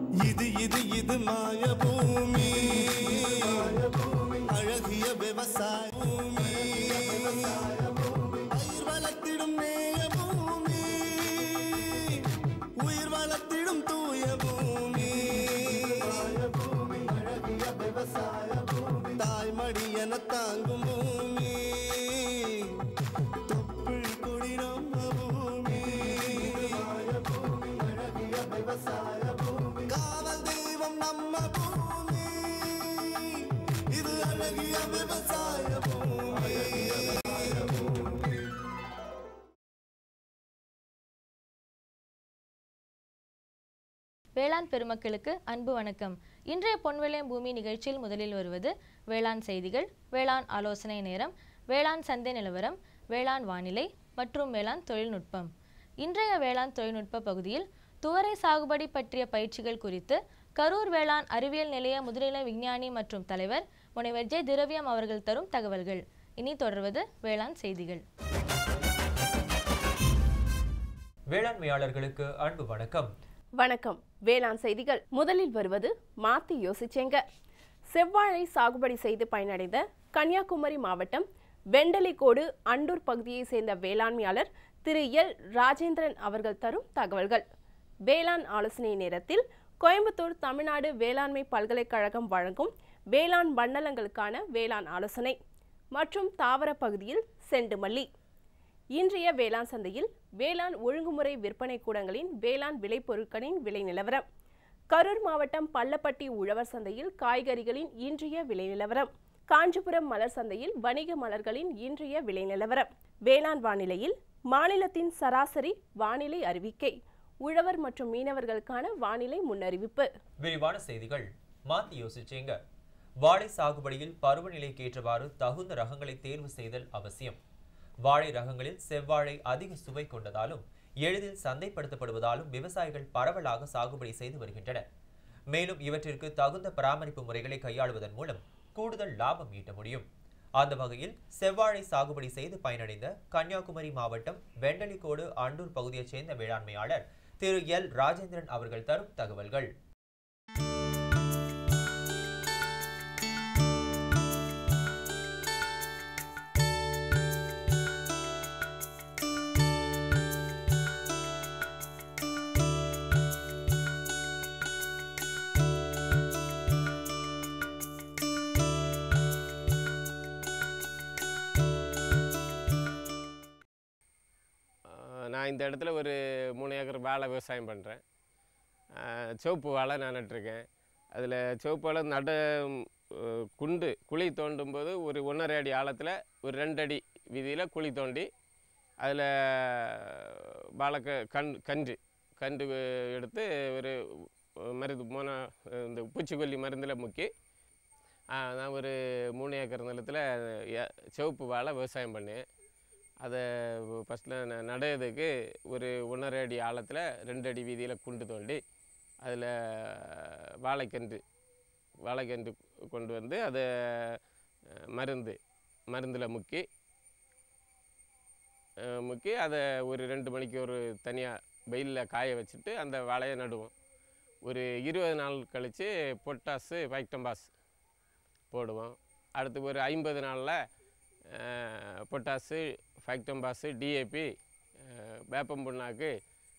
இது இது இது மாய பூமி அழகிய விவசாய பூமி பயிர் வளர்த்திடும் நேய பூமி உயிர் வளர்த்திடும் தூய பூமி அழகிய விவசாய பூமி தாய்மடி என தாங்கும் பூமி தொப்புள் கொடி நம்ம பூமி அழகிய விவசாய பூமி காவல் தெய்வம் நம்ம பூமி இது அழகிய விவசாய பூமி வேளாண் பெருமக்களுக்கு அன்பு வணக்கம் இன்றைய பொன்விளையம் பூமி நிகழ்ச்சியில் முதலில் வருவது வேளாண் செய்திகள் வேளாண் ஆலோசனை நேரம் வேளாண் சந்தை நிலவரம் வேளாண் வானிலை மற்றும் வேளாண் தொழில்நுட்பம் இன்றைய வேளாண் தொழில்நுட்ப பகுதியில் துவரை சாகுபடி பற்றிய பயிற்சிகள் குறித்து கரூர் வேளாண் அறிவியல் நிலைய முதுநிலை விஞ்ஞானி மற்றும் தலைவர் முனைவர் ஜெ திரவியம் அவர்கள் தரும் தகவல்கள் இனி தொடர்வது வேளாண் செய்திகள் வேளாண்மையாளர்களுக்கு அன்பு வணக்கம் வணக்கம் வேளாண் செய்திகள் முதலில் வருவது மாத்தி யோசிச்சேங்க செவ்வாழை சாகுபடி செய்து பயனடைந்த கன்னியாகுமரி மாவட்டம் வெண்டலிக்கோடு அண்டூர் பகுதியைச் சேர்ந்த வேளாண்மையாளர் திரு எல் ராஜேந்திரன் அவர்கள் தரும் தகவல்கள் வேளாண் ஆலோசனை நேரத்தில் கோயம்புத்தூர் தமிழ்நாடு வேளாண்மை பல்கலைக்கழகம் வழங்கும் வேளாண் மண்டலங்களுக்கான வேளாண் ஆலோசனை மற்றும் தாவர பகுதியில் செண்டுமல்லி இன்றைய வேளாண் சந்தையில் வேளாண் ஒழுங்குமுறை விற்பனை கூடங்களின் வேளாண் விளைபொருட்களின் விலை நிலவரம் கரூர் மாவட்டம் பள்ளப்பட்டி உழவர் சந்தையில் காய்கறிகளின் இன்றைய விலை நிலவரம் காஞ்சிபுரம் மலர் சந்தையில் வணிக மலர்களின் இன்றைய விலை நிலவரம் வேளாண் வானிலையில் மாநிலத்தின் சராசரி வானிலை அறிவிக்கை உழவர் மற்றும் மீனவர்களுக்கான வானிலை முன்னறிவிப்பு விரிவான செய்திகள் மாத்தி யோசிச்சேங்க வாழை சாகுபடியில் பருவநிலைக்கு ஏற்றவாறு தகுந்த ரகங்களை தேர்வு செய்தல் அவசியம் வாழை ரகங்களில் செவ்வாழை அதிக சுவை கொண்டதாலும் எளிதில் சந்தைப்படுத்தப்படுவதாலும் விவசாயிகள் பரவலாக சாகுபடி செய்து வருகின்றனர் மேலும் இவற்றிற்கு தகுந்த பராமரிப்பு முறைகளை கையாளுவதன் மூலம் கூடுதல் லாபம் ஈட்ட முடியும் அந்த வகையில் செவ்வாழை சாகுபடி செய்து பயனடைந்த கன்னியாகுமரி மாவட்டம் வெண்டலிக்கோடு ஆண்டூர் பகுதியைச் சேர்ந்த வேளாண்மையாளர் திரு எல் ராஜேந்திரன் அவர்கள் தரும் தகவல்கள் ஆஹ் நான் இந்த இடத்துல ஒரு மூணு ஏக்கர் வாழை விவசாயம் பண்ணுறேன் சிவப்பு வாழை நான் நட்டிருக்கேன் அதில் சிவப்பு வாழை நட ஆஹ் குண்டு குழி தோண்டும் போது ஒரு ஒன்றரை அடி ஆழத்தில் ஒரு ரெண்டு அடி வீதியில் குழி தோண்டி அதில் வாழைக்க கண் கன்று கன்று எடுத்து ஒரு மருந்து மோன இந்த பூச்சிக்கொல்லி மருந்தில் முக்கி ஆஹ் நான் ஒரு மூணு ஏக்கர் நிலத்தில் எ- சிவப்பு வாழை விவசாயம் பண்ணேன் அதை ஃபஸ்ட்டில் நடையதுக்கு ஒரு ஒன்றரை அடி ஆழத்தில் ரெண்டு அடி வீதியில் குண்டு தோண்டி அதில் வாழைக்கன்று வாழைக்கன்று கொண்டு வந்து அதை அஹ், மருந்து மருந்தில் முக்கி அஹ், முக்கி அதை ஒரு ரெண்டு மணிக்கு ஒரு தனியாக வெயிலில் காய வச்சுட்டு அந்த வாழையை நடுவோம் ஒரு இருபது நாள் கழித்து பொட்டாசு ஃபைக்டம்பாஸ் போடுவோம் அடுத்து ஒரு ஐம்பது நாளில் பொட்டாசு ஃபேக்டம்பாஸு டிஏபி வேப்பம் புண்ணாக்கு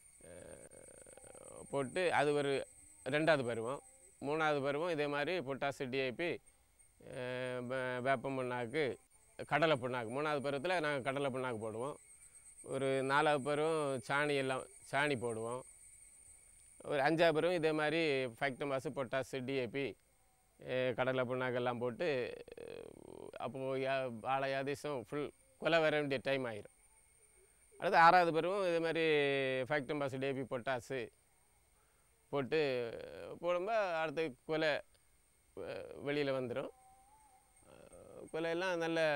அஹ், போட்டு அது ஒரு ரெண்டாவது பருவம் மூணாவது பருவம் இதே மாதிரி பொட்டாசு டிஏபி வேப்பம் புண்ணாக்கு கடலை புண்ணாக்கு மூணாவது பருவத்தில் நாங்கள் கடலை புண்ணாக்கு போடுவோம் ஒரு நாலாவது பருவம் சாணி எல்லாம் சாணி போடுவோம் ஒரு அஞ்சாவது பருவம் இதே மாதிரி ஃபேக்டம்பாஸு பொட்டாசு டிஏபி கடலை புண்ணாக்கெல்லாம் போட்டு அப்போது வாழை யாதேசம் ஃபுல் கொலை வர வேண்டிய டைம் ஆயிரும் அடுத்து ஆறாவது பருவம் இதே மாதிரி ஃபேக்டம்பாஸ் டேபி பொட்டாசு போட்டு போடும்போது அடுத்து கொலை வெளியில் வந்துடும் கொலையெல்லாம் நல்ல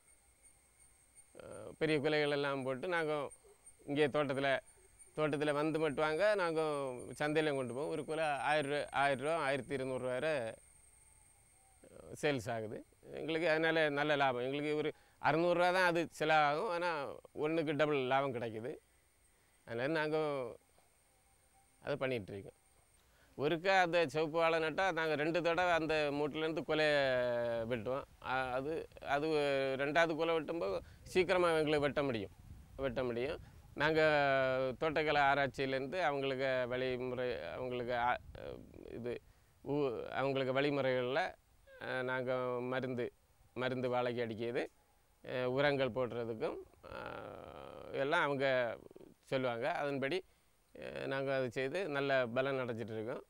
அஹ், பெரிய கொலைகள் எல்லாம் போட்டு நாங்கள் இங்கே தோட்டத்தில் தோட்டத்தில் வந்து மட்டும் வாங்க நாங்கள் சந்தையிலையும் கொண்டு போவோம் ஒரு கொலை ஆயிரம் ரூபா ஆயிரம் ரூபா ஆயிரத்தி இருநூறுவா வரை சேல்ஸ் ஆகுது எங்களுக்கு அதனால் நல்ல லாபம் எங்களுக்கு ஒரு அறநூறுரூவா தான் அது செலவாகும் ஆனால் ஒன்றுக்கு டபுள் லாபம் கிடைக்குது அதனால் நாங்கள் அதை பண்ணிகிட்ருக்கோம் ஒருக்கா அந்த சிவப்பு வாழை நட்டால் நாங்கள் ரெண்டு தடவை அந்த மூட்டிலேருந்து கொலை வெட்டுவோம் அ- அது அது ரெண்டாவது கொலை வெட்டும்போது சீக்கிரமாக எங்களுக்கு வெட்ட முடியும் வெட்ட முடியும் நாங்கள் தோட்டக்கலை ஆராய்ச்சியிலேருந்து அவங்களுக்கு வழிமுறை அவங்களுக்கு ஆ- இது ஊ- அவங்களுக்கு வழிமுறைகளில் நாங்கள் மருந்து மருந்து வாழைக்கு அடிக்கிறது அஹ் உரங்கள் போடுறதுக்கும் அஹ் எல்லாம் அவங்க சொல்லுவாங்க அதன்படி நாங்கள் அதை செய்து நல்ல பலன் அடைஞ்சிட்டு இருக்கோம்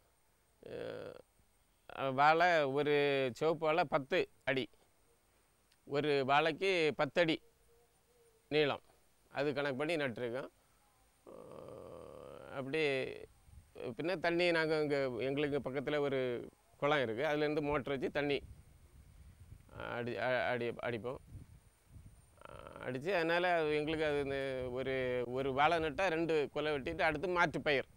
அஹ் வாழை ஒரு சிவப்பு வாழை பத்து அடி ஒரு வாழைக்கு பத்தடி நீளம் அது கணக்கு பண்ணி நட்டுருக்கோம் அஹ் அப்படி பின்ன தண்ணி நாங்கள் இங்கே எங்களுக்கு பக்கத்தில் ஒரு குளம் இருக்குது அதுலேருந்து மோட்டர் வச்சு தண்ணி அடி அ- அடி அடிப்போம் அடித்து அதனால் எங்களுக்கு அது இந்த ஒரு ஒரு வாழை நட்டால் ரெண்டு கொலை வெட்டிட்டு அடுத்து மாற்று பயிர்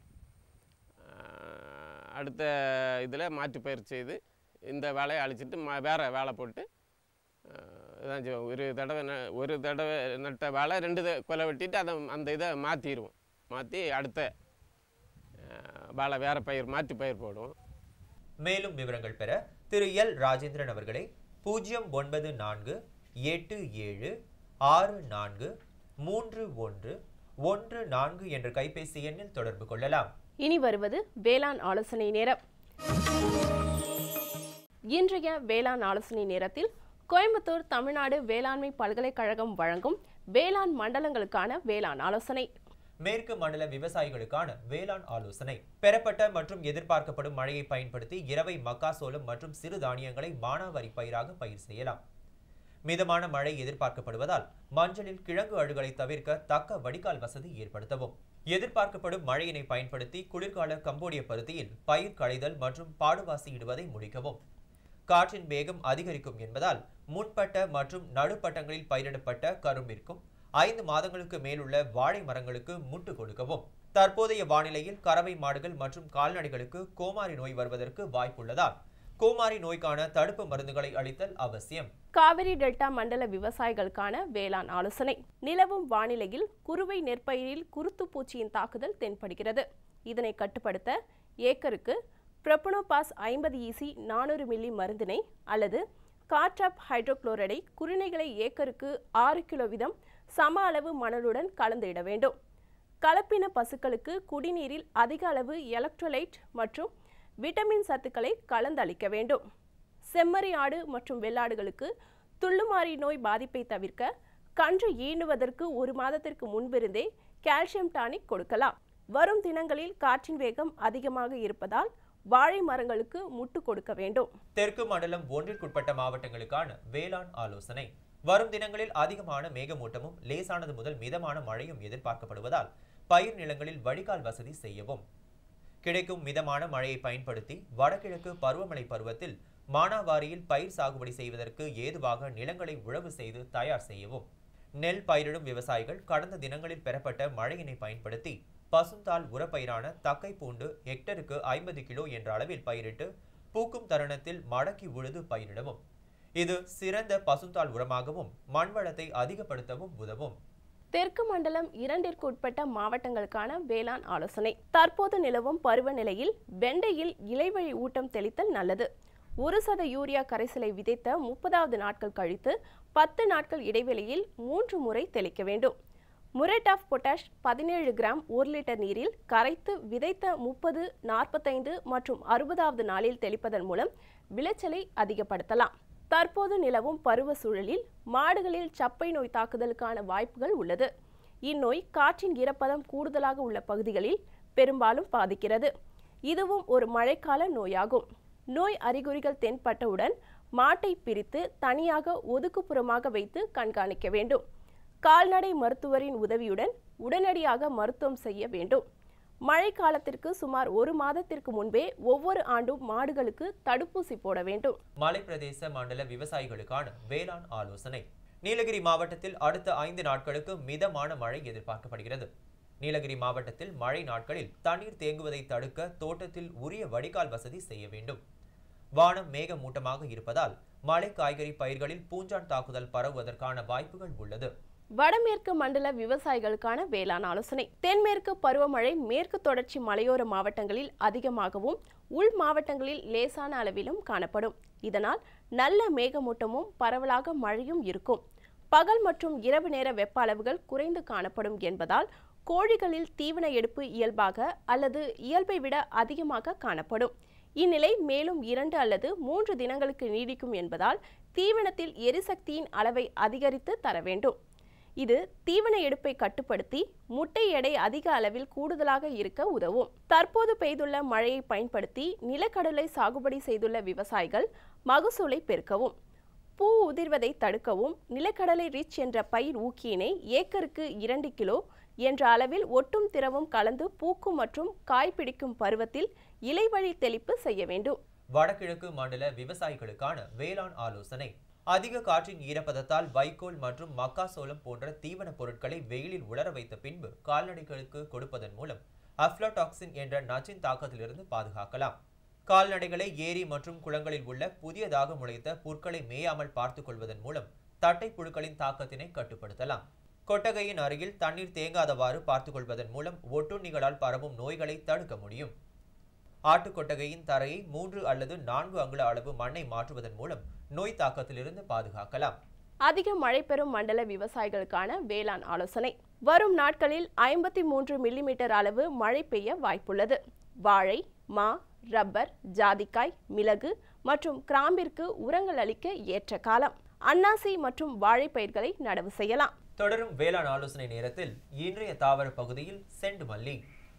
அஹ் அடுத்த இதில் மாற்று பயிர் செய்து இந்த வாழையை அழிச்சிட்டு மா வேறு வாழை போட்டு அஹ் இதான் செய்வோம் ஒரு தடவை ந ஒரு தடவை நட்ட வாழை ரெண்டு த- கொலை வெட்டிட்டு அதை அந்த இதை மாற்றிடுவோம் மாற்றி அடுத்த அஹ் வாழை வேறு பயிர் மாற்று பயிர் போடுவோம் மேலும் விவரங்கள் பெற திரு எல் ராஜேந்திரன் அவர்களை பூஜ்ஜியம் ஒன்பது நான்கு எட்டு ஏழு ஆறு நான்கு மூன்று ஒன்று ஒன்று நான்கு என்ற கைபேசி எண்ணில் தொடர்பு கொள்ளலாம் இனி வருவது வேளாண் ஆலோசனை நேரம் இன்றைய வேளாண் ஆலோசனை நேரத்தில் கோயம்புத்தூர் தமிழ்நாடு வேளாண்மை பல்கலைக்கழகம் வழங்கும் வேளாண் மண்டலங்களுக்கான வேளாண் ஆலோசனை மேற்கு மண்டல விவசாயிகளுக்கான வேளாண் ஆலோசனை பெறப்பட்ட மற்றும் எதிர்பார்க்கப்படும் மழையை பயன்படுத்தி இரவை மக்காசோளம் மற்றும் சிறு தானியங்களை மானாவாரி பயிராக பயிர் செய்யலாம் மிதமான மழை எதிர்பார்க்கப்படுவதால் மஞ்சளில் கிழங்கு அழுகலை தவிர்க்க தக்க வடிகால் வசதி ஏற்படுத்தவும் எதிர்பார்க்கப்படும் மழையினை பயன்படுத்தி குளிர்கால கம்போடிய பருத்தியில் பயிர் களைதல் மற்றும் பாடுவாசி இடுவதை முடிக்கவும் காற்றின் வேகம் அதிகரிக்கும் என்பதால் முன்பட்ட மற்றும் நடுப்பட்டங்களில் பயிரிடப்பட்ட கரும்பிற்கும் ஐந்து மாதங்களுக்கு மேலுள்ள வாழை மரங்களுக்கு முட்டு கொடுக்கவும் தற்போதைய வானிலையில் கறவை மாடுகள் மற்றும் கால்நடைகளுக்கு கோமாரி நோய் வருவதற்கு வாய்ப்புள்ளதால் கோமாரி நோய்க்கான தடுப்பு மருந்துகளை அளித்தல் அவசியம் காவிரி டெல்டா மண்டல விவசாயிகளுக்கான வேளாண் ஆலோசனை நிலவும் வானிலையில் குறுவை நெற்பயிரில் குருத்து பூச்சியின் தாக்குதல் தென்படுகிறது இதனை கட்டுப்படுத்த ஏக்கருக்கு ப்ரொபனோபாஸ் ஐம்பது ஈசி நானூறு மில்லி மருந்தினை அல்லது காட்ராப் ஹைட்ரோகுளோரைடை குருணைகளை ஏக்கருக்கு ஆறு கிலோ வீதம் சம அளவு மணலுடன் கலந்து இட வேண்டும் கலப்பின பசுக்களுக்கு குடிநீரில் அதிக அளவு எலக்ட்ரோலைட் மற்றும் விட்டமின் சத்துக்களை கலந்தளிக்க வேண்டும் செம்மறி ஆடு மற்றும் வெள்ளாடுகளுக்கு துள்ளுமாறி நோய் பாதிப்பை தவிர்க்க கன்று ஈனுவதற்கு ஒரு மாதத்திற்கு முன்பிருந்தே கால்சியம் டானிக் கொடுக்கலாம் வரும் தினங்களில் காற்றின் வேகம் அதிகமாக இருப்பதால் வாழை மரங்களுக்கு முட்டு கொடுக்க வேண்டும் தெற்கு மண்டலம் ஒன்றிற்குட்பட்ட மாவட்டங்களுக்கான வேளாண் ஆலோசனை வரும் தினங்களில் அதிகமான மேகமூட்டமும் லேசானது முதல் மிதமான மழையும் எதிர்பார்க்கப்படுவதால் பயிர் நிலங்களில் வடிகால் வசதி செய்யவும் கிடைக்கும் மிதமான மழையை பயன்படுத்தி வடகிழக்கு பருவமழை பருவத்தில் மானாவாரியில் பயிர் சாகுபடி செய்வதற்கு ஏதுவாக நிலங்களை உழவு செய்து தயார் செய்யவும் நெல் பயிரிடும் விவசாயிகள் கடந்த தினங்களில் பெறப்பட்ட மழையினை பயன்படுத்தி பசுந்தாள் உரப்பயிரான தக்கை பூண்டு ஹெக்டருக்கு ஐம்பது கிலோ என்ற அளவில் பயிரிட்டு பூக்கும் தருணத்தில் மடக்கி உழுது பயிரிடவும் இது சிறந்த பசுந்தாள் உரமாகவும் மண் வளத்தை அதிகப்படுத்தவும் உதவும் தெற்கு மண்டலம் இரண்டிற்கு உட்பட்ட மாவட்டங்களுக்கான வேளாண் ஆலோசனை தற்போது நிலவும் பருவநிலையில் வெண்டையில் இலைவழி ஊட்டம் தெளித்தல் நல்லது ஒரு சத யூரியா கரைசலை விதைத்த முப்பதாவது நாட்கள் கழித்து பத்து நாட்கள் இடைவெளியில் மூன்று முறை தெளிக்க வேண்டும் முரேட் ஆஃப் பொட்டாஷ் பதினேழு கிராம் ஒரு லிட்டர் நீரில் கரைத்து விதைத்த முப்பது நாற்பத்தைந்து மற்றும் அறுபதாவது நாளில் தெளிப்பதன் மூலம் விளைச்சலை அதிகப்படுத்தலாம் தற்போது நிலவும் பருவ சூழலில் மாடுகளில் சப்பை நோய் தாக்குதலுக்கான வாய்ப்புகள் உள்ளது இந்நோய் காற்றின் ஈரப்பதம் கூடுதலாக உள்ள பகுதிகளில் பெரும்பாலும் பாதிக்கிறது இதுவும் ஒரு மழைக்கால நோயாகும் நோய் அறிகுறிகள் தென்பட்டவுடன் மாட்டை பிரித்து தனியாக ஒதுக்குப்புறமாக வைத்து கண்காணிக்க வேண்டும் கால்நடை மருத்துவரின் உதவியுடன் உடனடியாக மருத்துவம் செய்ய வேண்டும் மழை காலத்திற்கு சுமார் ஒரு மாதத்திற்கு முன்பே ஒவ்வொரு ஆண்டும் மாடுகளுக்கு தடுப்பூசி போட வேண்டும் மலைப்பிரதேச மண்டல விவசாயிகளுக்கான வேளாண் ஆலோசனை நீலகிரி மாவட்டத்தில் அடுத்த ஐந்து நாட்களுக்கு மிதமான மழை எதிர்பார்க்கப்படுகிறது நீலகிரி மாவட்டத்தில் மழை நாட்களில் தண்ணீர் தேங்குவதை தடுக்க தோட்டத்தில் உரிய வடிகால் வசதி செய்ய வேண்டும் வானம் மேகமூட்டமாக இருப்பதால் மழை காய்கறி பயிர்களில் பூஞ்சான் தாக்குதல் பரவுவதற்கான வாய்ப்புகள் உள்ளது வடமேற்கு மண்டல விவசாயிகளுக்கான வேளாண் ஆலோசனை தென்மேற்கு பருவமழை மேற்கு தொடர்ச்சி மலையோர மாவட்டங்களில் அதிகமாகவும் உள் மாவட்டங்களில் லேசான அளவிலும் காணப்படும் இதனால் நல்ல மேகமூட்டமும் பரவலாக மழையும் இருக்கும் பகல் மற்றும் இரவு நேர வெப்ப அளவுகள் குறைந்து காணப்படும் என்பதால் கோழிகளில் தீவன எடுப்பு இயல்பாக அல்லது இயல்பை விட அதிகமாக காணப்படும் இந்நிலை மேலும் இரண்டு அல்லது மூன்று தினங்களுக்கு நீடிக்கும் என்பதால் தீவனத்தில் எரிசக்தியின் அளவை அதிகரித்து தர வேண்டும் இது தீவன எடுப்பை கட்டுப்படுத்தி முட்டை எடை அதிக அளவில் கூடுதலாக இருக்க உதவும் தற்போது பெய்துள்ள மழையை பயன்படுத்தி நிலக்கடலை சாகுபடி செய்துள்ள விவசாயிகள் மகசூலை பெருக்கவும் பூ உதிர்வதை தடுக்கவும் நிலக்கடலை ரிச் என்ற பயிர் ஊக்கியினை ஏக்கருக்கு இரண்டு கிலோ என்ற அளவில் ஒட்டும் திரவம் கலந்து பூக்கும் மற்றும் காய் பிடிக்கும் பருவத்தில் இலைவழி தெளிப்பு செய்ய வேண்டும் வடகிழக்கு மண்டல விவசாயிகளுக்கான வேளாண் ஆலோசனை அதிக காற்றின் ஈரப்பதத்தால் வைக்கோல் மற்றும் மக்காசோளம் போன்ற தீவனப் பொருட்களை வெயிலில் உலர வைத்த பின்பு கால்நடைகளுக்கு கொடுப்பதன் மூலம் அஃப்லோடாக்சின் என்ற நச்சின் தாக்கத்திலிருந்து பாதுகாக்கலாம் கால்நடைகளை ஏரி மற்றும் குளங்களில் உள்ள புதியதாக முளைத்த புற்களை மேயாமல் பார்த்துக் கொள்வதன் மூலம் தட்டை புழுக்களின் தாக்கத்தினை கட்டுப்படுத்தலாம் கொட்டகையின் அருகில் தண்ணீர் தேங்காதவாறு பார்த்துக் கொள்வதன் மூலம் ஒட்டுண்ணிகளால் பரவும் நோய்களை தடுக்க முடியும் ஆட்டுக்கொட்டகையின் தரையை மூன்று அல்லது நான்கு அங்குல அளவு மண்ணை மாற்றுவதன் மூலம் நோய் தாக்கத்திலிருந்து பாதுகாக்கலாம் அதிக மழை பெறும் மண்டல விவசாயிகளுக்கான வேளாண் ஆலோசனை வரும் நாட்களில் ஐம்பத்தி மூன்று மில்லிமீட்டர் அளவு மழை பெய்ய வாய்ப்புள்ளது வாழை மா ரப்பர் ஜாதிக்காய் மிளகு மற்றும் கிராம்பிற்கு உரங்கள் அளிக்க ஏற்ற காலம் அன்னாசி மற்றும் வாழை பயிர்களை நடவு செய்யலாம் தொடரும் வேளாண் ஆலோசனை நேரத்தில் இன்றைய தாவர பகுதியில் செண்டு மல்லி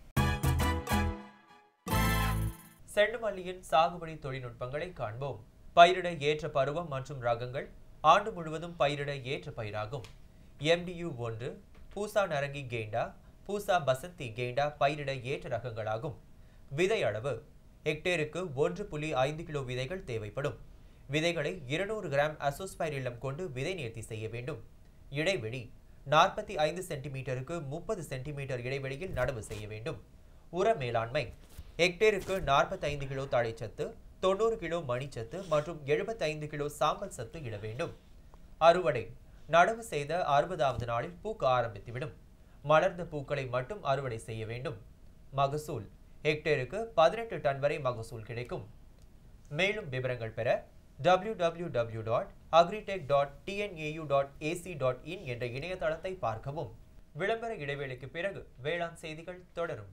செண்டு மல்லியின் சாகுபடி தொழில்நுட்பங்களை காண்போம் பயிரிட ஏற்ற பருவம் மற்றும் ரகங்கள் ஆண்டு முழுவதும் பயிரிட ஏற்ற பயிராகும் எம்டியு ஒன்று பூசா நரங்கி கெய்ண்டா பூசா பசந்தி கெய்ண்டா பயிரிட ஏற்ற ரகங்களாகும் விதை அளவு ஹெக்டேருக்கு ஒன்று புள்ளி ஐந்து கிலோ விதைகள் தேவைப்படும் விதைகளை இருநூறு கிராம் அசோஸ்பைரிலம் கொண்டு விதை நேர்த்தி செய்ய வேண்டும் இடைவெளி நாற்பத்தி ஐந்து சென்டிமீட்டருக்கு முப்பது சென்டிமீட்டர் இடைவெளியில் நடவு செய்ய வேண்டும் உர மேலாண்மை ஹெக்டேருக்கு நாற்பத்தைந்து கிலோ தழைச்சத்து தொண்ணூறு கிலோ மணிச்சத்து மற்றும் எழுபத்தைந்து கிலோ சாம்பல் சத்து இட வேண்டும் அறுவடை நடவு செய்த அறுபதாவது நாளில் பூக்க ஆரம்பித்துவிடும் மலர்ந்த பூக்களை மட்டும் அறுவடை செய்ய வேண்டும் மகசூல் ஹெக்டேருக்கு பதினெட்டு டன் வரை மகசூல் கிடைக்கும் மேலும் விவரங்கள் பெற www.agritech.tnau.ac.in dot agritech dot TNAU dot AC dot in என்ற இணையதளத்தை பார்க்கவும் விளம்பர இடைவேளைக்கு பிறகு வேளாண் செய்திகள் தொடரும்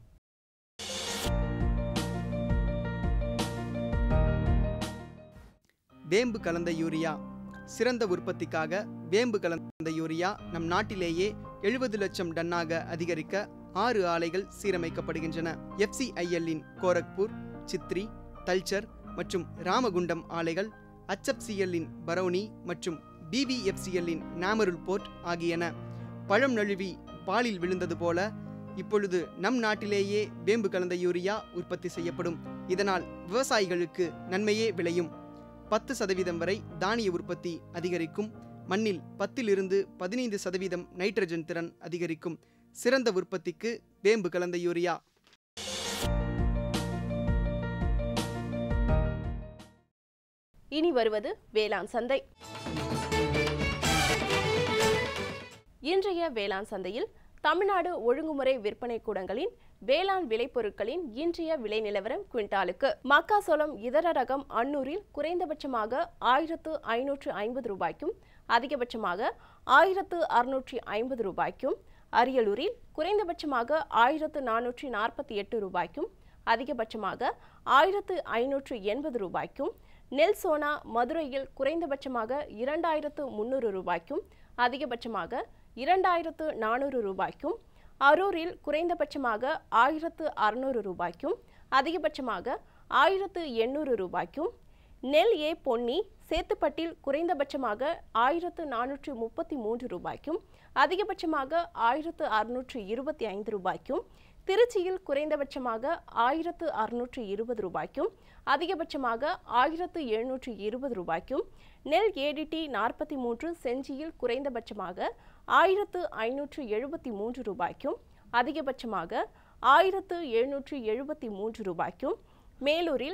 வேம்பு கலந்த யூரியா சிறந்த உற்பத்திக்காக வேம்பு கலந்த யூரியா நம் நாட்டிலேயே எழுபது லட்சம் டன்னாக அதிகரிக்க ஆறு ஆலைகள் சீரமைக்கப்படுகின்றன எஃப்சிஐஎல்லின் கோரக்பூர் சித்ரி தல்ச்சர் மற்றும் ராமகுண்டம் ஆலைகள் HFCL-இன் பரௌனி மற்றும் பிவிஎஃப்சிஎல்லின் நாமருல் போர்ட் ஆகியன பழம் நழுவி பாலில் விழுந்தது போல இப்பொழுது நம் நாட்டிலேயே வேம்பு கலந்த யூரியா உற்பத்தி செய்யப்படும் இதனால் விவசாயிகளுக்கு நன்மையே விளையும் பத்து சதவீதம் வரை தானிய உற்பத்தி அதிகரிக்கும் மண்ணில் பத்திலிருந்து பதினைந்து சதவீதம் நைட்ரஜன் திறன் அதிகரிக்கும் சிறந்த உற்பத்திக்கு வேம்பு கலந்த யூரியா இனி வருவது வேளாண் சந்தை இன்றைய வேளாண் சந்தையில் தமிழ்நாடு ஒழுங்குமுறை விற்பனை கூடங்களின் வேளாண் விளைபொருட்களின் இன்றைய விலை நிலவரம் குவிண்டாலுக்கு மக்காசோளம் இதர ரகம் அன்னூரில் குறைந்தபட்சமாக ஆயிரத்து ஐநூற்று ஐம்பது ரூபாய்க்கும் அதிகபட்சமாக ஆயிரத்து அறுநூற்றி ஐம்பது ரூபாய்க்கும் அரியலூரில் குறைந்தபட்சமாக ஆயிரத்து நானூற்றி நாற்பத்தி எட்டு ரூபாய்க்கும் அதிகபட்சமாக ஆயிரத்து ஐநூற்று எண்பது ரூபாய்க்கும் நெல் சோனா மதுரையில் குறைந்தபட்சமாக இரண்டாயிரத்து முந்நூறு ரூபாய்க்கும் அதிகபட்சமாக இரண்டாயிரத்து நானூறு ரூபாய்க்கும் அரூரில் குறைந்தபட்சமாக ஆயிரத்து அறுநூறு ரூபாய்க்கும் அதிகபட்சமாக ஆயிரத்து எண்ணூறு ரூபாய்க்கும் நெல் ஏ பொன்னி சேத்துப்பட்டில் குறைந்தபட்சமாக ஆயிரத்து நானூற்று முப்பத்தி மூன்று ரூபாய்க்கும் அதிகபட்சமாக ஆயிரத்து அறுநூற்று இருபத்தி ஐந்து ரூபாய்க்கும் திருச்சியில் குறைந்தபட்சமாக ஆயிரத்து அறுநூற்று இருபது ரூபாய்க்கும் அதிகபட்சமாக ஆயிரத்து எழுநூற்று இருபது ரூபாய்க்கும் நெல் ஏடிடி நாற்பத்தி மூன்று செஞ்சியில் குறைந்தபட்சமாக ஆயிரத்து ஐநூற்று எழுபத்தி மூன்று ரூபாய்க்கும் அதிகபட்சமாக ஆயிரத்து எழுநூற்று எழுபத்தி மூன்று ரூபாய்க்கும் மேலூரில்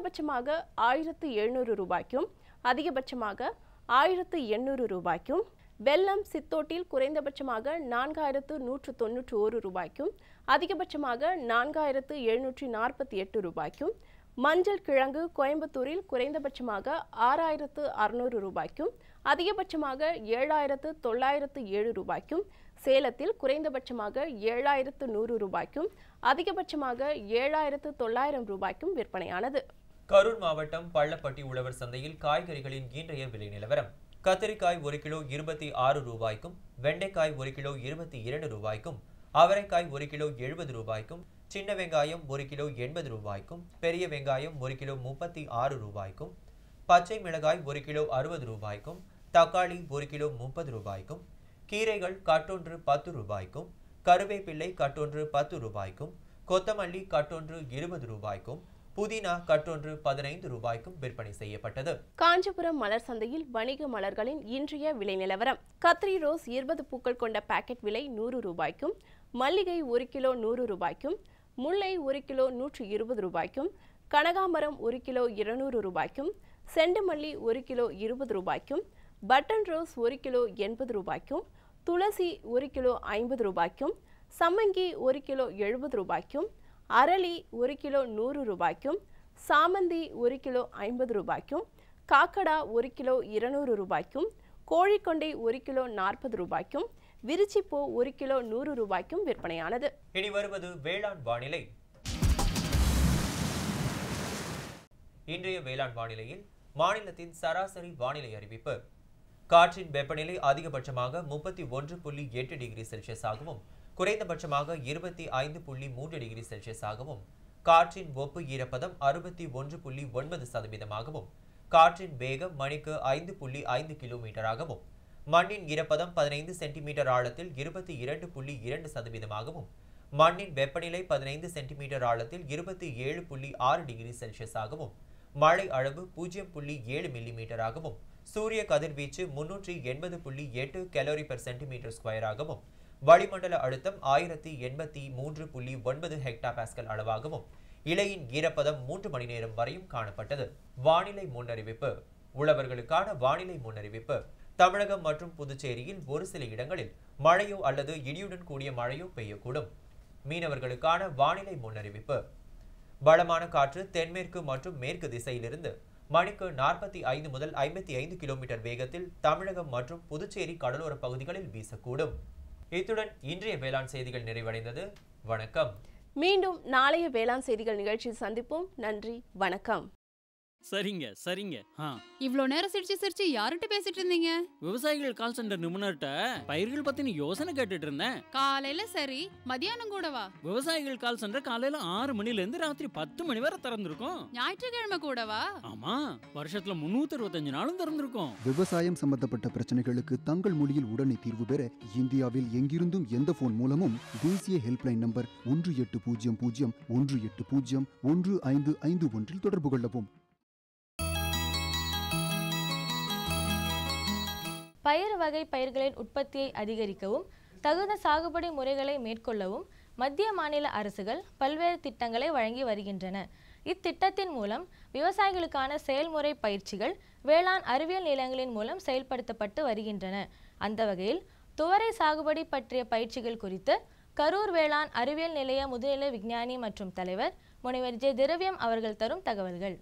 குறைந்தபட்சமாக ஆயிரத்து எழுநூறு ரூபாய்க்கும் அதிகபட்சமாக ஆயிரத்து எண்ணூறு ரூபாய்க்கும் வெல்லம் சித்தோட்டில் குறைந்தபட்சமாக நான்காயிரத்து நூற்று தொன்னூற்று ஒரு ரூபாய்க்கும் அதிகபட்சமாக நான்காயிரத்து எழுநூற்றி நாற்பத்தி எட்டு ரூபாய்க்கும் மஞ்சள் கிழங்கு கோயம்புத்தூரில் குறைந்தபட்சமாக ஆறாயிரத்து அறுநூறு ரூபாய்க்கும் அதிகபட்சமாக ஏழாயிரத்து தொள்ளாயிரத்து ஏழு ரூபாய்க்கும் சேலத்தில் குறைந்தபட்சமாக ஏழாயிரத்து நூறு ரூபாய்க்கும் அதிகபட்சமாக ஏழாயிரத்து தொள்ளாயிரம் ரூபாய்க்கும் விற்பனையானது கரூர் மாவட்டம் பள்ளப்பட்டி உழவர் சந்தையில் காய்கறிகளின் இன்றைய விலை நிலவரம் கத்திரிக்காய் ஒரு கிலோ இருபத்தி ஆறு ரூபாய்க்கும் வெண்டைக்காய் ஒரு கிலோ இருபத்தி இரண்டு ரூபாய்க்கும் அவரைக்காய் ஒரு கிலோ எழுபது ரூபாய்க்கும் சின்ன வெங்காயம் ஒரு கிலோ எண்பது ரூபாய்க்கும் பெரிய வெங்காயம் ஒரு கிலோ முப்பத்தி ஆறு ரூபாய்க்கும் பச்சை மிளகாய் ஒரு கிலோ அறுபது ரூபாய்க்கும் தக்காளி ஒரு கிலோ முப்பது ரூபாய்க்கும் கீரைகள் கட்டொன்று பத்து ரூபாய்க்கும் கருவேப்பிள்ளை கட்டொன்று பத்து ரூபாய்க்கும் கொத்தமல்லி கட்டொன்று இருபது ரூபாய்க்கும் புதினா கட்டொன்று பதினைந்து ரூபாய்க்கும் விற்பனை செய்யப்பட்டது காஞ்சிபுரம் மலர் சந்தையில் வணிக மலர்களின் இன்றைய விலை நிலவரம் கத்திரி ரோஸ் இருபது பூக்கள் கொண்ட பாக்கெட் விலை நூறு ரூபாய்க்கும் மல்லிகை ஒரு கிலோ நூறு ரூபாய்க்கும் முல்லை ஒரு கிலோ நூற்று இருபது ரூபாய்க்கும் கனகாமரம் ஒரு கிலோ இருநூறு ரூபாய்க்கும் செண்டுமல்லி ஒரு கிலோ இருபது ரூபாய்க்கும் பட்டன் ரோஸ் ஒரு கிலோ எண்பது ரூபாய்க்கும் துளசி ஒரு கிலோ ஐம்பது ரூபாய்க்கும் சம்மங்கி ஒரு கிலோ எழுபது ரூபாய்க்கும் அரளி ஒரு கிலோ நூறு ரூபாய்க்கும் சாமந்தி ஒரு கிலோ ஐம்பது ரூபாய்க்கும் காக்கடா ஒரு கிலோ இருநூறு ரூபாய்க்கும் கோழிக்கொண்டை ஒரு கிலோ நாற்பது ரூபாய்க்கும் விரிச்சிப்பூ ஒரு கிலோ நூறு ரூபாய்க்கும் விற்பனையானது இனி வருவது வேளாண் வானிலை இன்றைய வேளாண் வானிலையில் மாநிலத்தின் சராசரி வானிலை அறிவிப்பு காற்றின் வெப்பநிலை அதிகபட்சமாக முப்பத்தி ஒன்று புள்ளி எட்டு டிகிரி செல்சியஸாகவும் குறைந்தபட்சமாக இருபத்தி ஐந்து புள்ளி மூன்று டிகிரி செல்சியஸாகவும் காற்றின் ஒப்பு ஈரப்பதம் அறுபத்தி ஒன்று புள்ளி ஒன்பது சதவீதமாகவும் காற்றின் வேகம் மணிக்கு ஐந்து புள்ளி ஐந்து கிலோமீட்டராகவும் மண்ணின் ஈரப்பதம் பதினைந்து சென்டிமீட்டர் ஆழத்தில் இருபத்தி இரண்டு புள்ளி இரண்டு சதவீதமாகவும் மண்ணின் வெப்பநிலை பதினைந்து சென்டிமீட்டர் ஆழத்தில் இருபத்தி ஏழு புள்ளி ஆறு டிகிரி செல்சியஸாகவும் மழை அளவு பூஜ்ஜியம் புள்ளி ஏழு மில்லிமீட்டராகவும் சூரிய கதிர்வீச்சு முன்னூற்றி எண்பது புள்ளி எட்டு கலோரி பெர் சென்டிமீட்டர் ஸ்கொயராகவும் வளிமண்டல அழுத்தம் ஆயிரத்தி எண்பத்தி மூன்று புள்ளி ஒன்பது ஹெக்டா பாஸ்கல் அளவாகவும் இலையின் ஈரப்பதம் மூன்று மணி நேரம் வரையும் காணப்பட்டது வானிலை முன்னறிவிப்பு உழவர்களுக்கான வானிலை முன்னறிவிப்பு தமிழகம் மற்றும் புதுச்சேரியில் ஒரு சில இடங்களில் மழையோ அல்லது இடியுடன் கூடிய மழையோ பெய்யக்கூடும் மீனவர்களுக்கான வானிலை முன்னறிவிப்பு பலமான காற்று தென்மேற்கு மற்றும் மேற்கு திசையிலிருந்து மணிக்கு நாற்பத்தி ஐந்து முதல் ஐம்பத்தி ஐந்து கிலோமீட்டர் வேகத்தில் தமிழகம் மற்றும் புதுச்சேரி கடலோர பகுதிகளில் வீசக்கூடும் இத்துடன் இன்றைய வேளாண் செய்திகள் நிறைவடைந்தது வணக்கம் மீண்டும் நாளைய வேளாண் செய்திகள் நிகழ்ச்சியில் சந்திப்போம் நன்றி வணக்கம் சரிங்க சரிங்க ஆ இவ்ளோ நேரம் சிரிச்சு சிரிச்சு யார்கிட்ட பேசிட்டு இருந்தீங்க விவசாயிகள் கால் சென்டர் நிபுணர்கிட்ட பயிர்கள் பத்தின யோசனை கேட்டுட்டு இருந்தேன் காலையில சரி மதியானம் கூடவா விவசாயிகள் கால் சென்டர் காலையில ஆறு மணில இருந்து ராத்திரி பத்து மணி வரை திறந்திருக்கும் ஞாயிற்றுக்கிழமை கூடவா ஆமா வருஷத்துல முன்னூத்தி அறுபத்தஞ்சு நாளும் திறந்திருக்கும் விவசாயம் சம்பந்தப்பட்ட பிரச்சனைகளுக்கு தங்கள் மொழியில் உடனே தீர்வு பெற இந்தியாவில் எங்கிருந்தும் எந்த போன் மூலமும் தேசிய ஹெல்ப்லைன் நம்பர் ஒன்று எட்டு பூஜ்ஜியம் பூஜ்ஜியம் ஒன்று எட்டு பூஜ்ஜியம் ஒன்று ஐந்து ஐந்து ஒன்றில் தொடர்பு கொள்ளவும் பயிர் வகை பயிர்களின் உற்பத்தியை அதிகரிக்கவும் தகுந்த சாகுபடி முறைகளை மேற்கொள்ளவும் மத்திய மாநில அரசுகள் பல்வேறு திட்டங்களை வழங்கி வருகின்றன இத்திட்டத்தின் மூலம் விவசாயிகளுக்கான செயல்முறை பயிற்சிகள் வேளாண் அறிவியல் நிலையங்களின் மூலம் செயல்படுத்தப்பட்டு வருகின்றன அந்த வகையில் துவரை சாகுபடி பற்றிய பயிற்சிகள் குறித்து கரூர் வேளாண் அறிவியல் நிலைய முதுநிலை விஞ்ஞானி மற்றும் தலைவர் முனைவர் ஜே திரவியம் அவர்கள் தரும் தகவல்கள்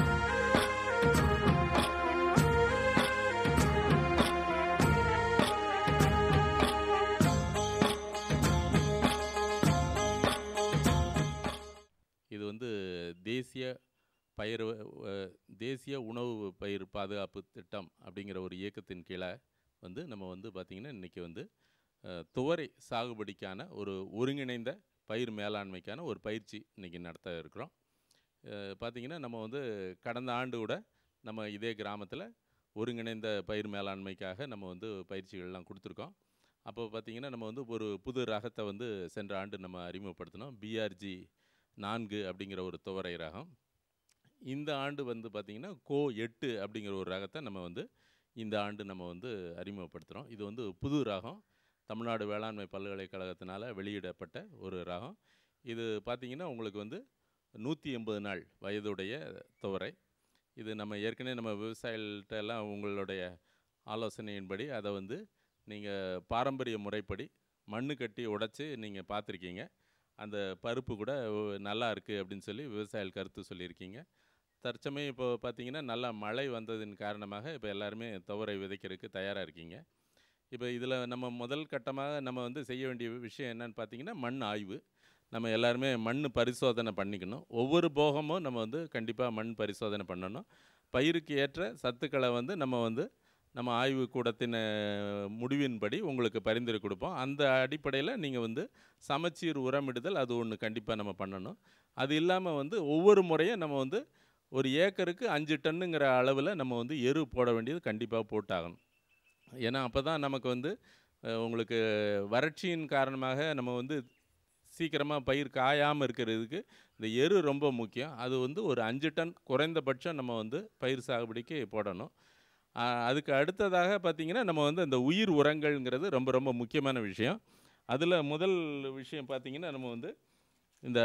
இது வந்து தேசிய பயிர் அஹ், தேசிய உணவு பயிர் பாதுகாப்பு திட்டம் அப்படிங்கிற ஒரு இயக்கத்தின் கீழே வந்து நம்ம வந்து பார்த்திங்கன்னா இன்றைக்கி வந்து அஹ், துவரை சாகுபடிக்கான ஒரு ஒருங்கிணைந்த பயிர் மேலாண்மைக்கான ஒரு பயிற்சி இன்றைக்கி நடத்த இருக்கிறோம் அஹ், பார்த்திங்கன்னா நம்ம வந்து கடந்த ஆண்டு கூட நம்ம இதே கிராமத்தில் ஒருங்கிணைந்த பயிர் மேலாண்மைக்காக நம்ம வந்து பயிற்சிகள்லாம் கொடுத்துருக்கோம் அப்போ பார்த்திங்கன்னா நம்ம வந்து ஒரு புது ரகத்தை வந்து சென்ற ஆண்டு நம்ம அறிமுகப்படுத்தினோம் பிஆர்ஜி நான்கு அப்படிங்கிற ஒரு துவரை ரகம் இந்த ஆண்டு வந்து பார்த்திங்கன்னா கோ எட்டு அப்படிங்கிற ஒரு ரகத்தை நம்ம வந்து இந்த ஆண்டு நம்ம வந்து அறிமுகப்படுத்துகிறோம் இது வந்து புது ரகம் தமிழ்நாடு வேளாண்மை பல்கலைக்கழகத்தினால் வெளியிடப்பட்ட ஒரு ரகம் இது பார்த்திங்கன்னா உங்களுக்கு வந்து நூற்றி எண்பது நாள் வயதுடைய துவரை இது நம்ம ஏற்கனவே நம்ம விவசாயிகள்கிட்ட எல்லாம் உங்களுடைய ஆலோசனையின்படி அதை வந்து நீங்கள் பாரம்பரிய முறைப்படி மண்ணு கட்டி உடைச்சி நீங்கள் பார்த்துருக்கீங்க அந்த பருப்பு கூட ஒ- நல்லா இருக்குது அப்படின்னு சொல்லி விவசாயிகள் கருத்து சொல்லியிருக்கீங்க தற்சமயம் இப்போ பார்த்தீங்கன்னா நல்லா மழை வந்ததின் காரணமாக இப்போ எல்லாருமே துவரை விதைக்கிறதுக்கு தயாராக இருக்கீங்க இப்போ இதில் நம்ம முதல் கட்டமாக நம்ம வந்து செய்ய வேண்டிய விஷயம் என்னன்னு பார்த்தீங்கன்னா மண் ஆய்வு நம்ம எல்லாருமே மண் பரிசோதனை பண்ணிக்கணும் ஒவ்வொரு போகமும் நம்ம வந்து கண்டிப்பாக மண் பரிசோதனை பண்ணணும் பயிருக்கு ஏற்ற சத்துக்களை வந்து நம்ம வந்து நம்ம ஆய்வு கூடத்தின் அஹ், முடிவின்படி உங்களுக்கு பரிந்துரை கொடுப்போம் அந்த அடிப்படையில் நீங்கள் வந்து சமச்சீர் உரமிடுதல் அது ஒன்று கண்டிப்பாக நம்ம பண்ணணும் அது இல்லாமல் வந்து ஒவ்வொரு முறையும் நம்ம வந்து ஒரு ஏக்கருக்கு அஞ்சு டன்னுங்கிற அளவில் நம்ம வந்து எரு போட வேண்டியது கண்டிப்பாக போட்டாகணும் ஏன்னா அப்போ தான் நமக்கு வந்து அஹ், உங்களுக்கு வறட்சியின் காரணமாக நம்ம வந்து சீக்கிரமாக பயிர் காயாமல் இருக்கிறதுக்கு இந்த எரு ரொம்ப முக்கியம் அது வந்து ஒரு அஞ்சு டன் குறைந்தபட்சம் நம்ம வந்து பயிர் சாகுபடிக்கு போடணும் ஆஹ் அதுக்கு அடுத்ததாக பார்த்திங்கன்னா நம்ம வந்து இந்த உயிர் உரங்கள்ங்கிறது ரொம்ப ரொம்ப முக்கியமான விஷயம் அதில் முதல் விஷயம் பார்த்திங்கன்னா நம்ம வந்து இந்த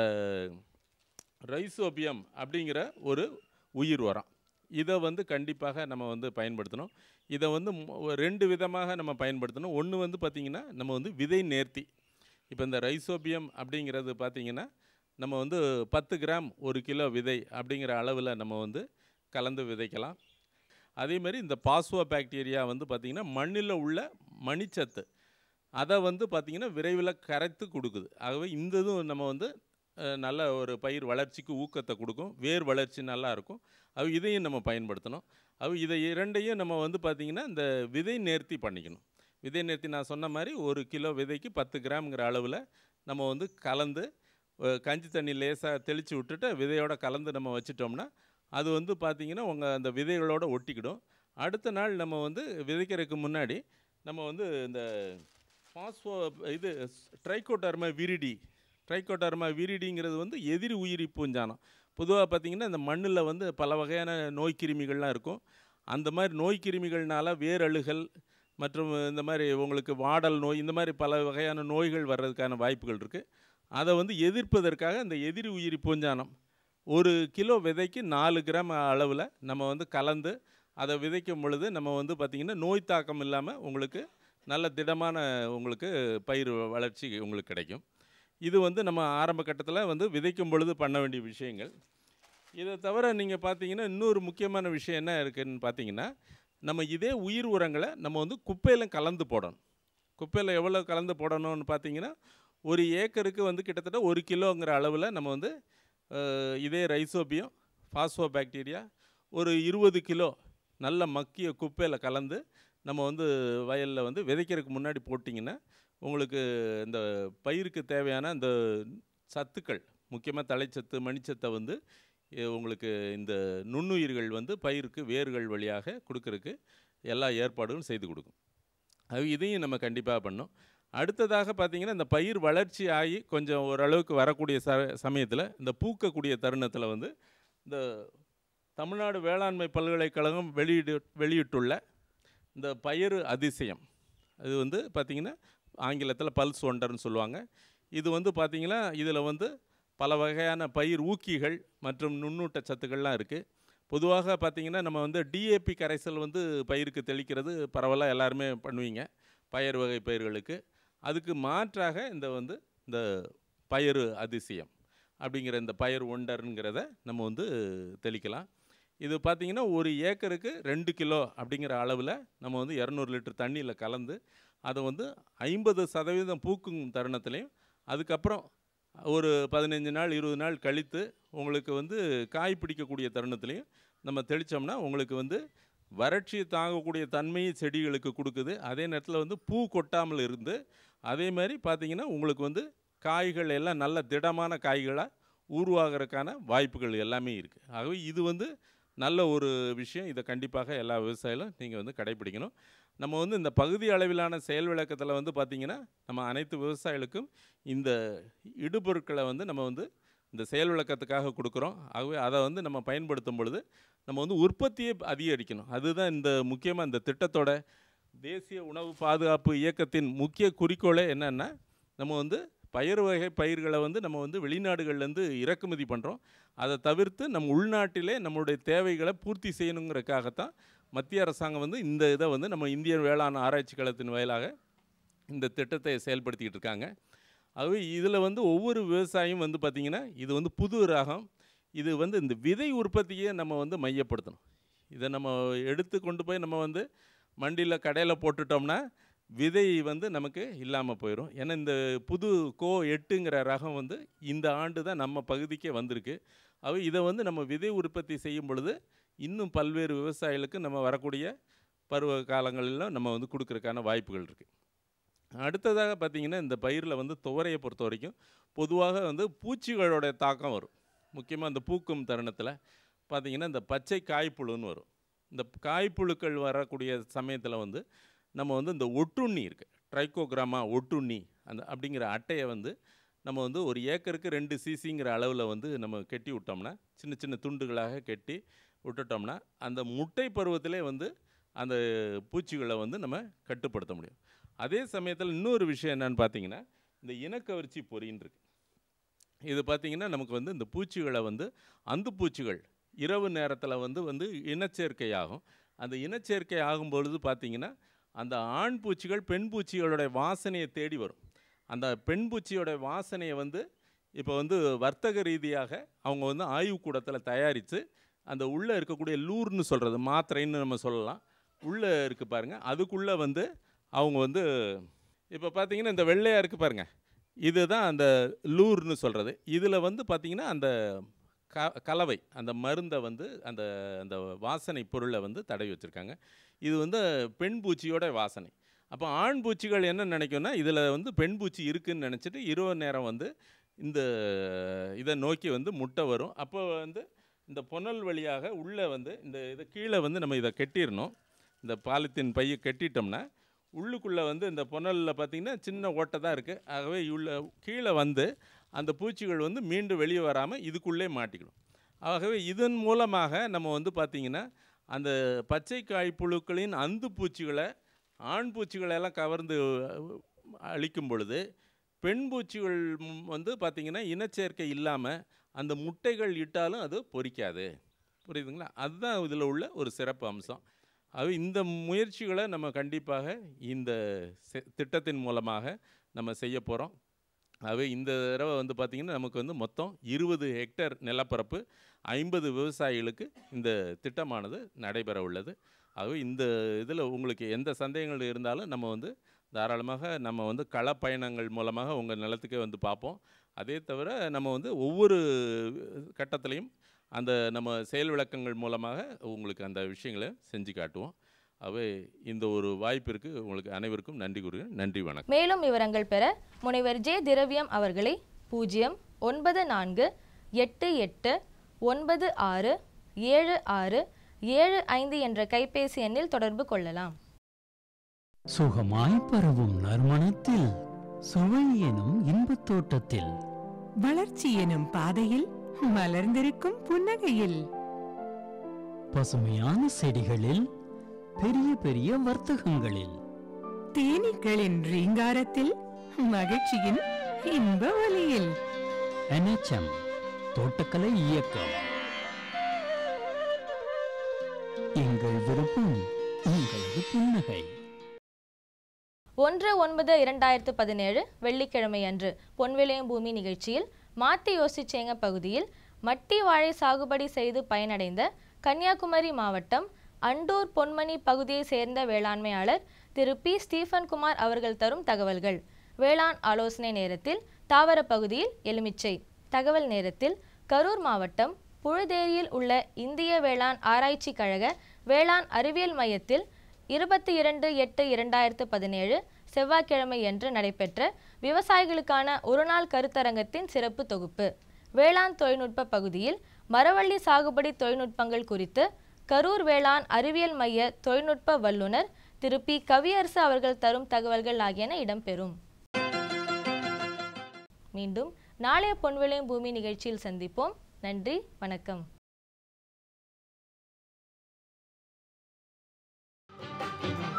ரைசோபியம் அப்படிங்கிற ஒரு உயிர் உரம் இதை வந்து கண்டிப்பாக நம்ம வந்து பயன்படுத்தணும் இதை வந்து மு- ஒரு ரெண்டு விதமாக நம்ம பயன்படுத்தணும் ஒன்று வந்து பார்த்திங்கன்னா நம்ம வந்து விதை நேர்த்தி இப்போ இந்த ரைசோபியம் அப்படிங்கிறது பார்த்திங்கன்னா நம்ம வந்து பத்து கிராம் ஒரு கிலோ விதை அப்படிங்கிற அளவில் நம்ம வந்து கலந்து விதைக்கலாம் அதே மாதிரி இந்த பாஸ்வோ பாக்டீரியா வந்து பார்த்திங்கன்னா மண்ணில் உள்ள மணிச்சத்து அதை வந்து பார்த்திங்கன்னா விரைவில் கரைத்து கொடுக்குது ஆகவே இந்த இதுவும் நம்ம வந்து அஹ், நல்ல ஒரு பயிர் வளர்ச்சிக்கு ஊக்கத்தை கொடுக்கும் வேர் வளர்ச்சி நல்லா இருக்கும் அது இதையும் நம்ம பயன்படுத்தணும் அது இதை இரண்டையும் நம்ம வந்து பார்த்திங்கன்னா இந்த விதை நேர்த்தி பண்ணிக்கணும் விதை நேர்த்தி நான் சொன்ன மாதிரி ஒரு கிலோ விதைக்கு பத்து கிராம்ங்கிற அளவில் நம்ம வந்து கலந்து அஹ், கஞ்சி தண்ணி லேசாக தெளித்து விட்டுட்டு விதையோட கலந்து நம்ம வச்சிட்டோம்னா அது வந்து பார்த்திங்கன்னா உங்கள் அந்த விதைகளோட ஒட்டிக்கிடும் அடுத்த நாள் நம்ம வந்து விதைக்கிறதுக்கு முன்னாடி நம்ம வந்து இந்த பாஸ்போ இது ட்ரைகோடர்மா விரிடி ட்ரைகோடர்மா விரிடிங்கிறது வந்து எதிரி உயிரி பூஞ்சானம் பொதுவாக பார்த்திங்கன்னா இந்த மண்ணில் வந்து பல வகையான நோய் கிருமிகள்லாம் இருக்கும் அந்த மாதிரி நோய் கிருமிகள்னால வேரழுகல் மற்றும் இந்த மாதிரி உங்களுக்கு வாடல் நோய் இந்த மாதிரி பல வகையான நோய்கள் வர்றதுக்கான வாய்ப்புகள் இருக்குது அதை வந்து எதிர்ப்பதற்காக இந்த எதிரி உயிரி பூஞ்சானம் ஒரு கிலோ விதைக்கு நாலு கிராம் அளவில் நம்ம வந்து கலந்து அதை விதைக்கும் பொழுது நம்ம வந்து பார்த்திங்கன்னா நோய் தாக்கம் இல்லாமல் உங்களுக்கு நல்ல திடமான உங்களுக்கு பயிர் வளர்ச்சி உங்களுக்கு கிடைக்கும் இது வந்து நம்ம ஆரம்ப கட்டத்தில் வந்து விதைக்கும் பொழுது பண்ண வேண்டிய விஷயங்கள் இதை தவிர நீங்கள் பார்த்தீங்கன்னா இன்னொரு முக்கியமான விஷயம் என்ன இருக்குதுன்னு பார்த்தீங்கன்னா நம்ம இதே உயிர் உரங்களை நம்ம வந்து குப்பையில் கலந்து போடணும் குப்பையில் எவ்வளோ கலந்து போடணும்னு பார்த்தீங்கன்னா ஒரு ஏக்கருக்கு வந்து கிட்டத்தட்ட ஒரு கிலோங்கிற அளவில் நம்ம வந்து அஹ், இதே ரைசோபியம் பாஸ்போ பாக்டீரியா ஒரு இருபது கிலோ நல்ல மக்கிய குப்பையில் கலந்து நம்ம வந்து வயலில் வந்து விதைக்கிறதுக்கு முன்னாடி போட்டிங்கன்னா உங்களுக்கு இந்த பயிருக்கு தேவையான அந்த சத்துக்கள் முக்கியமாக தலைச்சத்து மணிச்சத்தை வந்து எ- உங்களுக்கு இந்த நுண்ணுயிர்கள் வந்து பயிருக்கு வேர்கள் வழியாக கொடுக்கறதுக்கு எல்லா ஏற்பாடுகளும் செய்து கொடுக்கும் அது இதையும் நம்ம கண்டிப்பாக பண்ணோம் அடுத்ததாக பார்த்திங்கன்னா இந்த பயிர் வளர்ச்சி ஆகி கொஞ்சம் ஓரளவுக்கு வரக்கூடிய ச சமயத்தில் இந்த பூக்கக்கூடிய தருணத்தில் வந்து இந்த தமிழ்நாடு வேளாண்மை பல்கலைக்கழகம் வெளியிடு வெளியிட்டுள்ள இந்த பயிர் அதிசயம் அது வந்து பார்த்திங்கன்னா ஆங்கிலத்தில் பல்ஸ் ஒண்டர்னு சொல்லுவாங்க இது வந்து பார்த்திங்கன்னா இதில் வந்து பல வகையான பயிர் ஊக்கிகள் மற்றும் நுண்ணூட்ட சத்துக்கள்லாம் இருக்குது பொதுவாக பார்த்திங்கன்னா நம்ம வந்து டிஏபி கரைசல் வந்து பயிருக்கு தெளிக்கிறது பரவலாக எல்லாருமே பண்ணுவீங்க பயிர் வகை பயிர்களுக்கு அதுக்கு மாற்றாக இந்த வந்து இந்த பயிர் அதிசயம் அப்படிங்கிற இந்த பயிர் ஒண்டருங்கிறத நம்ம வந்து தெளிக்கலாம் இது பார்த்திங்கன்னா ஒரு ஏக்கருக்கு ரெண்டு கிலோ அப்படிங்கிற அளவில் நம்ம வந்து இரநூறு லிட்டர் தண்ணியில் கலந்து அதை வந்து ஐம்பது சதவீதம் பூக்கும் தருணத்துலையும் அதுக்கப்புறம் ஒரு பதினஞ்சு நாள் இருபது நாள் கழித்து உங்களுக்கு வந்து காய் பிடிக்கக்கூடிய தருணத்துலையும் நம்ம தெளித்தோம்னா உங்களுக்கு வந்து வறட்சி தாங்கக்கூடிய தன்மையை செடிகளுக்கு கொடுக்குது அதே நேரத்தில் வந்து பூ கொட்டாமல் இருந்து அதே மாதிரி பார்த்திங்கன்னா உங்களுக்கு வந்து காய்கள் எல்லாம் நல்ல திடமான காய்களாக உருவாகிறதுக்கான வாய்ப்புகள் எல்லாமே இருக்குது ஆகவே இது வந்து நல்ல ஒரு விஷயம் இதை கண்டிப்பாக எல்லா விவசாயிகளும் நீங்கள் வந்து கடைபிடிக்கணும் நம்ம வந்து இந்த பகுதி அளவிலான செயல் விளக்கத்தில் வந்து பார்த்திங்கன்னா நம்ம அனைத்து விவசாயிகளுக்கும் இந்த இடுபொருட்களை வந்து நம்ம வந்து இந்த செயல் விளக்கத்துக்காக கொடுக்குறோம் ஆகவே அதை வந்து நம்ம பயன்படுத்தும் பொழுது நம்ம வந்து உற்பத்தியை அதிகரிக்கணும் அதுதான் இந்த முக்கியமாக இந்த திட்டத்தோட தேசிய உணவு பாதுகாப்பு இயக்கத்தின் முக்கிய குறிக்கோளே என்னென்னா நம்ம வந்து பயிர் வகை பயிர்களை வந்து நம்ம வந்து வெளிநாடுகள்லேருந்து இறக்குமதி பண்ணுறோம் அதை தவிர்த்து நம்ம உள்நாட்டிலே நம்மளுடைய தேவைகளை பூர்த்தி செய்யணுங்கிறதுக்காகத்தான் மத்திய அரசாங்கம் வந்து இந்த இதை வந்து நம்ம இந்திய வேளாண் ஆராய்ச்சி கழகத்தின் வாயிலாக இந்த திட்டத்தை செயல்படுத்திக்கிட்டு இருக்காங்க ஆகவே இதில் வந்து ஒவ்வொரு விவசாயியும் வந்து பார்த்திங்கன்னா இது வந்து புது ரகம் இது வந்து இந்த விதை உற்பத்தியை நம்ம வந்து மையப்படுத்தணும் இதை நம்ம எடுத்து கொண்டு போய் நம்ம வந்து மண்டியில் கடையில் போட்டுட்டோம்னா விதை வந்து நமக்கு இல்லாமல் போயிடும் ஏன்னா இந்த புது கோ எட்டுங்கிற ரகம் வந்து இந்த ஆண்டு தான் நம்ம பகுதிக்கே வந்திருக்கு அவை இதை வந்து நம்ம விதை உற்பத்தி செய்யும் பொழுது இன்னும் பல்வேறு விவசாயிகளுக்கு நம்ம வரக்கூடிய பருவ காலங்களில் நம்ம வந்து கொடுக்கறதுக்கான வாய்ப்புகள் இருக்குது அடுத்ததாக பார்த்திங்கன்னா இந்த பயிரில் வந்து துவரையை பொறுத்த வரைக்கும் பொதுவாக வந்து பூச்சிகளோட தாக்கம் வரும் முக்கியமாக இந்த பூக்கும் தருணத்தில் பார்த்திங்கன்னா இந்த பச்சை காய்ப்புழுன்னு வரும் இந்த காய்ப்புழுக்கள் வரக்கூடிய சமயத்தில் வந்து நம்ம வந்து இந்த ஒட்டுண்ணி இருக்குது ட்ரைகோகிராமா ஒட்டுண்ணி அந்த அப்படிங்கிற அட்டையை வந்து நம்ம வந்து ஒரு ஏக்கருக்கு ரெண்டு சிசிங்கிற அளவில் வந்து நம்ம கெட்டி விட்டோம்னா சின்ன சின்ன துண்டுகளாக கெட்டி விட்டுட்டோம்னா அந்த முட்டை பருவத்திலே வந்து அந்த பூச்சிகளை வந்து நம்ம கட்டுப்படுத்த முடியும் அதே சமயத்தில் இன்னொரு விஷயம் என்னன்னு பார்த்தீங்கன்னா இந்த இனக்கவர்ச்சி பொறின்னு இருக்கு இது பார்த்திங்கன்னா நமக்கு வந்து இந்த பூச்சிகளை வந்து அந்து பூச்சிகள் இரவு நேரத்தில் வந்து வந்து இனச்சேர்க்கை ஆகும் அந்த இனச்சேர்க்கை ஆகும் பொழுது பார்த்திங்கன்னா அந்த ஆண் பூச்சிகள் பெண் பூச்சிகளோட வாசனையை தேடி வரும் அந்த பெண் பூச்சியோட வாசனையை வந்து இப்போ வந்து வர்த்தக ரீதியாக அவங்க வந்து ஆய்வுக்கூடத்தில் தயாரித்து அந்த உள்ளே இருக்கக்கூடிய லூர்னு சொல்கிறது மாத்திரைன்னு நம்ம சொல்லலாம் உள்ளே இருக்குது பாருங்கள் அதுக்குள்ளே வந்து அவங்க வந்து இப்போ பார்த்தீங்கன்னா இந்த வெள்ளையாக இருக்குது பாருங்கள் இதுதான் அந்த லூர்னு சொல்கிறது இதில் வந்து பார்த்திங்கன்னா அந்த க கலவை அந்த மருந்தை வந்து அந்த அந்த வாசனை பொருளை வந்து தடவி வச்சுருக்காங்க இது வந்து பெண் பூச்சியோட வாசனை அப்போ ஆண் பூச்சிகள் என்ன நினைக்கும்னா இதில் வந்து பெண் பூச்சி இருக்குன்னு நினச்சிட்டு இரவு நேரம் வந்து இந்த இதை நோக்கி வந்து முட்டை வரும் அப்போ வந்து இந்த புனல் வழியாக உள்ளே வந்து இந்த இதை கீழே வந்து நம்ம இதை கெட்டிடணும் இந்த பாலித்தீன் பையை கெட்டிட்டோம்னா உள்ளுக்குள்ளே வந்து இந்த புனலில் பார்த்திங்கன்னா சின்ன ஓட்டை தான் இருக்குது ஆகவே உள்ள கீழே வந்து அந்த பூச்சிகள் வந்து மீண்டும் வெளியே வராமல் இதுக்குள்ளே மாட்டிக்கணும் ஆகவே இதன் மூலமாக நம்ம வந்து பார்த்திங்கன்னா அந்த பச்சை காய் புழுக்களின் அந்து பூச்சிகளை ஆண் பூச்சிகளை எல்லாம் கவர்ந்து அழிக்கும் பொழுது பெண் பூச்சிகள் ம் வந்து பார்த்திங்கன்னா இனச்சேர்க்கை இல்லாமல் அந்த முட்டைகள் இட்டாலும் அது பொரிக்காது புரியுதுங்களா அதுதான் இதில் உள்ள ஒரு சிறப்பு அம்சம் அது இந்த முயற்சிகளை நம்ம கண்டிப்பாக இந்த செ- திட்டத்தின் மூலமாக நம்ம செய்ய போகிறோம் ஆகவே இந்த தடவை வந்து பார்த்திங்கன்னா நமக்கு வந்து மொத்தம் இருபது ஹெக்டேர் நிலப்பரப்பு ஐம்பது விவசாயிகளுக்கு இந்த திட்டமானது நடைபெற உள்ளது ஆகவே இந்த இதில் உங்களுக்கு எந்த சந்தேகங்கள் இருந்தாலும் நம்ம வந்து தாராளமாக நம்ம வந்து களப்பயணங்கள் மூலமாக உங்கள் நிலத்துக்கே வந்து பார்ப்போம் அதே தவிர நம்ம வந்து ஒவ்வொரு கட்டத்திலையும் அந்த நம்ம செயல் விளக்கங்கள் மூலமாக உங்களுக்கு அந்த விஷயங்களை செஞ்சு காட்டுவோம் அவை இந்த ஒரு வாய்ப்பிற்கு உங்களுக்கு அனைவருக்கும் நன்றி கூறுகிறேன் நன்றி வணக்கம் மேலும் விவரங்கள் பெற முனைவர் ஜே திரவியம் அவர்களை பூஜ்ஜியம் ஒன்பது நான்கு எட்டு எட்டு ஒன்பது ஆறு ஏழு ஆறு ஏழு ஐந்து என்ற கைபேசி எண்ணில் தொடர்பு கொள்ளலாம் சுகமாய் பரவும் நறுமணத்தில் சுவை எனும் இன்பத் தோட்டத்தில் வளர்ச்சி எனும் பாதையில் மலர்ந்திருக்கும் புன்னகையில் பசுமையான செடிகளில் பெரிய பெரிய வர்த்தகங்களில் தேனீக்களின் ரீங்காரத்தில் மகிழ்ச்சியின் இன்ப ஒலியில் NHM தோட்டக்கலை இயக்கம் எங்கள் விருப்பம் உங்களது புன்னகை ஒன்று ஒன்பது இரண்டாயிரத்து பதினேழு வெள்ளிக்கிழமை அன்று பொன்விளையும் பூமி நிகழ்ச்சியில் மாத்தி யோசிச்சேங்க பகுதியில் மட்டி வாழை சாகுபடி செய்து பயனடைந்த கன்னியாகுமரி மாவட்டம் அண்டூர் பொன்மணி பகுதியை சேர்ந்த வேளாண்மையாளர் திரு பி ஸ்டீஃபன் குமார் அவர்கள் தரும் தகவல்கள் வேளாண் ஆலோசனை நேரத்தில் தாவர பகுதியில் எலுமிச்சை தகவல் நேரத்தில் கரூர் மாவட்டம் புழுதேரியில் உள்ள இந்திய வேளாண் ஆராய்ச்சி கழக வேளாண் அறிவியல் மையத்தில் இருபத்தி இரண்டு எட்டு இரண்டாயிரத்து பதினேழு செவ்வாய்க்கிழமை அன்று நடைபெற்ற விவசாயிகளுக்கான ஒருநாள் கருத்தரங்கத்தின் சிறப்பு தொகுப்பு வேளாண் தொழில்நுட்ப பகுதியில் மரவள்ளி சாகுபடி தொழில்நுட்பங்கள் குறித்து கரூர் வேளாண் அறிவியல் மைய தொழில்நுட்ப வல்லுநர் திரு பி கவியரசு அவர்கள் தரும் தகவல்கள் ஆகியன இடம்பெறும் மீண்டும் நாளைய பொன்விளையும் பூமி நிகழ்ச்சியில் சந்திப்போம் நன்றி வணக்கம் Thank you.